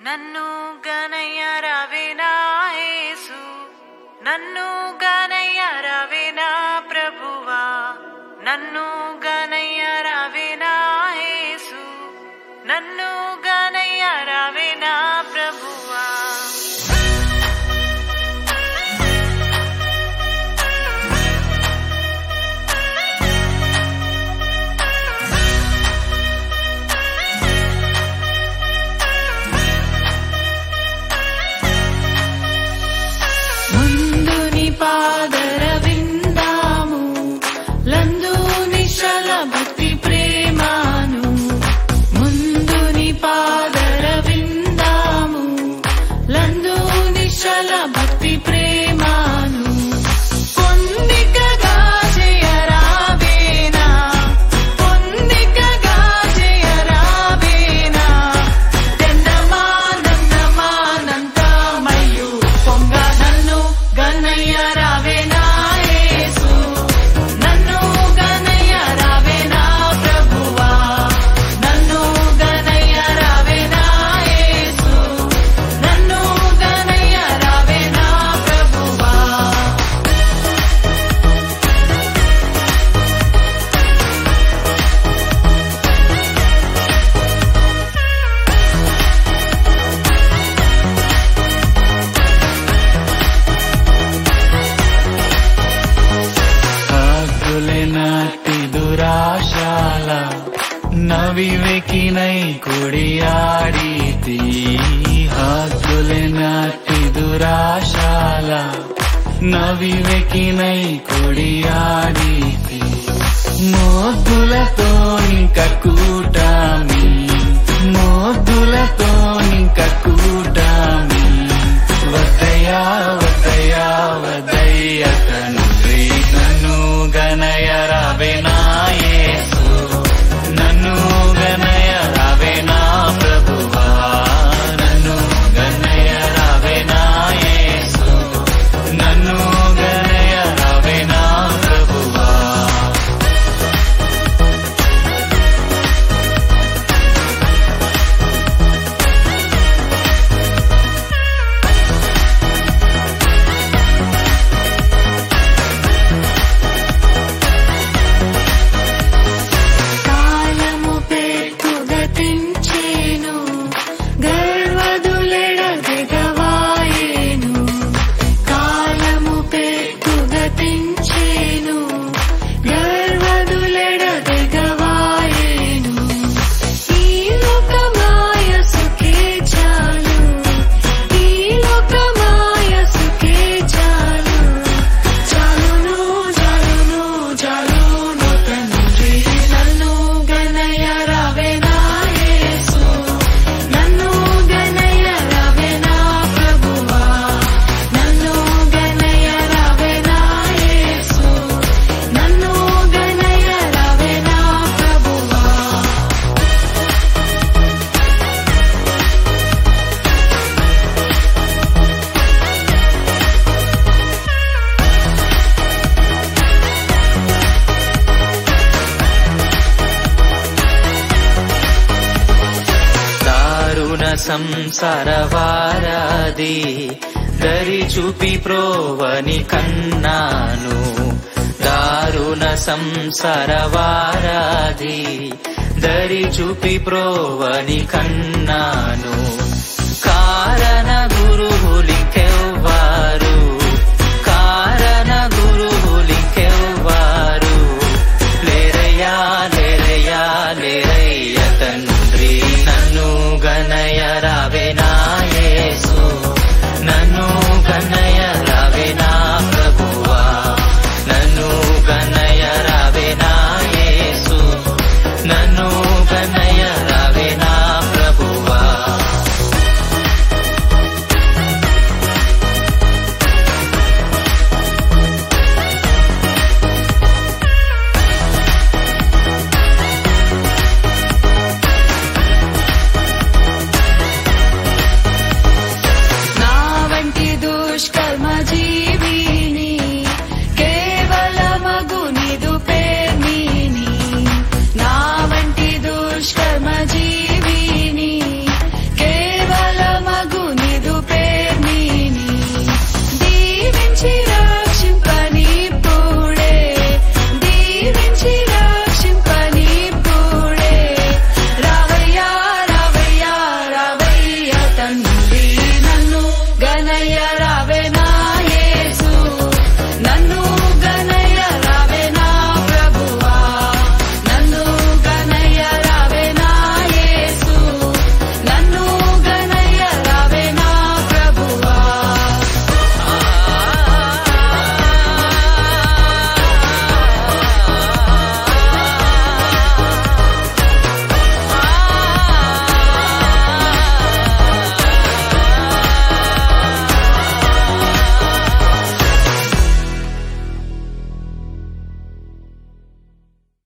నన్ను గనయ్య రవినా యేసు నన్ను గనయ్య రవినా ప్రభువా నన్ను గనయ్య రవినా యేసు నన్ను గనయ్య రవినా ప్రభువా ముందుని పాదర విందాము లందు నిశల భక్తి ప్రేమాను ముందుని పాదర విందాము లందు నిశల భక్తి ప్రేమాను పొందికగా జయరావేనా పొందికగా జయరావేనా దండమానందమానందమయ్యు పొంగ నన్ను గన్నయ్య రావేనా యేసు నన్ను గన్నయ్య రావేనా ప్రభువా నన్ను గన్నయ్య రావేనా యేసు నన్ను గన్నయ్య రావేనా ప్రభువా ఆకులెనాటి దురాశాల నవివెకినై కుడియాడితి ఆకులెనాటి దురాశాల నవివెకినై కుడియాడితి మోద్దులతో ఇంక కూటామి మోద్దులతో ఇంక కూటామి వద్దయా వద్దయా వద్దయ్య తండ్రి నన్ను గనయ రావేనా యేసు నన్ను గనయ రావేనా ప్రభువా నన్ను గనయ రావేనా యేసు నన్ను గనయ రావేనా ప్రభువా కాలము పెట్టు గతించేను గర్వదులెడదెగవాయేను కాలము పెట్టు గతించేను గర్వదులెడదెగవాయేను ఈ లోకమాయ సుఖే చాలు ఈ లోకమాయ సుఖే చాలు చాలును చాలును చాలును తండ్రి నన్ను గనయ రావేనా యేసు నన్ను గనయ రావేనా ప్రభువా నన్ను గనయ రావేనా యేసు నన్ను గనయ రావేనా ప్రభువా దారుణ సంసారవారాది దరి చూపి ప్రోవని కన్నాను దారుణ సంసారవారాది దరి చూపి ప్రోవని కన్నాను కారణ గురువులికెవ్వారు కారణ గురువులికెవ్వారు లేరయ్యా లేరయ్యా లేరయ్య తండ్రి నన్ను గనయ రావేనా యేసు నన్ను గనయ రావేనా ప్రభువా నన్ను గనయ రావేనా యేసు నన్ను గనయ రావేనా ప్రభువా నా వంటి దుష్కర్మ జీవిని కేవలమగు నిదు పేర్మిని నా వంటి దుష్కర్మ జీవి